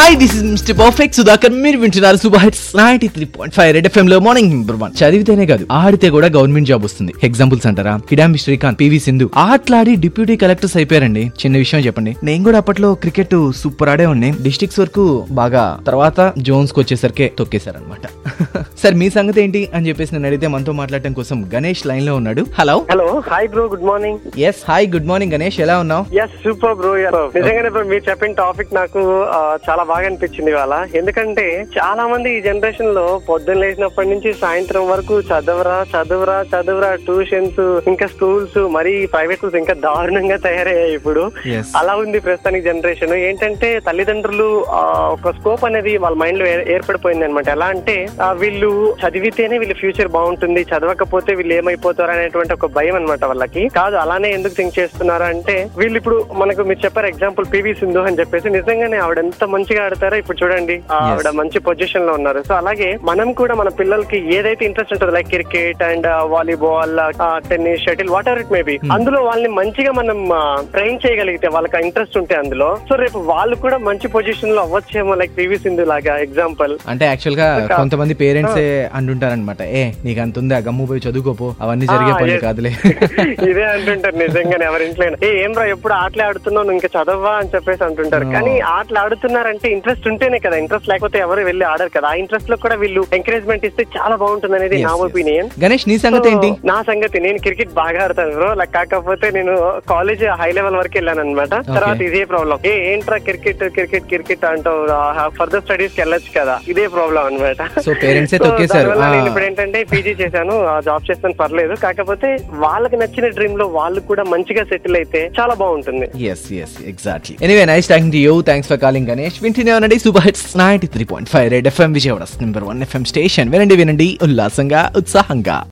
Hi this is mister perfect Sudhakar మీరు వింటున్నారు super hits ninety three point five red FM లో morning number one చదివితేనే కాదు ఆడితే కూడా గవర్నమెంట్ జాబ్ వస్తుంది ఎగ్జాంపుల్స్ అంటారా కిడాంబి శ్రీకాంత్ పివి సింధు ఆటలాడి డిప్యూటీ కలెక్టర్స్ అయిపోయారండి చిన్న విషయం చెప్పండి నేను కూడా అప్పట్లో క్రికెట్ సూపర్ ఆడే ఉన్నాయి డిస్ట్రిక్ట్స్ వరకు బాగా తర్వాత జోన్స్ కి వచ్చేసరికి తొక్కేశారనమాట సార్ మీ సంగతి ఏంటి అని చెప్పేసి నేను అడిగితే మనతో మాట్లాడటం కోసం గణేష్ లైన్ లో ఉన్నాడు hello hello hi bro good morning yes hi good morning Ganesh ఎలా ఉన్నావు ఎస్ సూపర్ బ్రో నిజంగానే bro, మీరు చెప్పిన టాపిక్ నాకు ఆ, చాలా బాగా అనిపించింది ఇవాళ ఎందుకంటే చాలా మంది ఈ జనరేషన్ లో పొద్దున్న లేచినప్పటి నుంచి సాయంత్రం వరకు చదవరా చదవరా చదవరా ట్యూషన్స్ ఇంకా స్కూల్స్ మరి ప్రైవేట్ స్కూల్స్ ఇంకా దారుణంగా తయారయ్యాయి ఇప్పుడు Yes. అలా ఉంది ప్రస్తుతానికి జనరేషన్ ఏంటంటే తల్లిదండ్రులు ఆ, ఒక స్కోప్ అనేది వాళ్ళ మైండ్ లో ఏ- ఏర్పడిపోయింది అనమాట ఎలా అంటే ఆ, వీళ్ళు చదివితేనే వీళ్ళ ఫ్యూచర్ బాగుంటుంది చదవకపోతే వీళ్ళు ఏమైపోతారు అనేటువంటి ఒక భయం అనమాట వాళ్ళకి కాదు అలానే ఎందుకు థింక్ చేస్తున్నారు అంటే వీళ్ళు ఇప్పుడు మనకు మీరు చెప్పారు ఎగ్జాంపుల్ పివి సింధు అని చెప్పేసి నిజంగానే ఆవిడ ఎంత మంచిగా ఆడతారో ఇప్పుడు చూడండి ఆ, Yes. ఆవిడ మంచి పొజిషన్ లో ఉన్నారు సో అలాగే మనం కూడా మన పిల్లలకి ఏదైతే ఇంట్రెస్ట్ ఉంటుందో like cricket and volleyball tennis shuttle whatever it maybe అందులో వాళ్ళని మంచిగా మనం ట్రైన్ చేయగలిగితే వాళ్ళకి ఇంట్రెస్ట్ ఉంటే అందులో సో రేపు వాళ్ళు కూడా మంచి పొజిషన్ లో అవ్వచ్చేమో లైక్ పివి సింధు లాగా ఎగ్జాంపుల్ అంటే యాక్చువల్ గా ఇంకా- కొంతమంది పేరెంట్స్ అంటుంటారనమాట ఏ నీకు అంత ఉందా గమ్ము పోయి చదువుకోపో అవన్నీ జరిగే ఆ, పనులు yes. కాదులే ఇదే అంటుంటారు నిజంగానే ఎవరి ఇంట్లో అయినా. ఏ ఏం రా ఎప్పుడు ఆటలే ఆడుతున్నావు నువ్వు ఇంకా చదవా అని చెప్పేసి అంటుంటారు No. కానీ ఆటలు ఆడుతున్నారంటే ఇంట్రెస్ట్ ఉంటేనే కదా ఇంట్రెస్ట్ లేకపోతే ఎవరు వెళ్ళి ఆడరు కదా ఆ ఇంట్రెస్ట్ లో కూడా వీళ్ళు ఎంకరేజ్మెంట్ ఇస్తే చాలా బాగుంటుంది అనేది Yes, నా yes. ఒపీనియన్ గణేష్ నీ సంగతి ఏంటి నా సంగతి నేను క్రికెట్ బాగా ఆడతాను బ్రో లైక్ కాకపోతే నేను కాలేజ్ హై లెవెల్ వరకు వెళ్ళాను అనమాట తర్వాత ఇదే ప్రాబ్లం ఏ ఏంట్రా క్రికెట్ క్రికెట్ క్రికెట్ అంటావు ఫర్దర్ స్టడీస్ కి వెళ్ళొచ్చు కదా ఇదే ప్రాబ్లం అనమాట So, parents ఏ తొక్కేశారు. ఆ. నేను ఇప్పుడు ఏంటంటే పీజీ చేశాను జాబ్ చేస్తాను పర్లేదు కాకపోతే వాళ్ళకి నచ్చిన డ్రీమ్ లో వాళ్ళు కూడా మంచిగా సెటిల్ అయితే చాలా బాగుంటుంది yes yes exactly anyway nice talking to you thanks for calling Ganesh వింటూనే ఉండండి super hits ninety three point five red FM Vijayawada number one FM station వినండి వినండి ఉల్లాసంగా ఉత్సాహంగా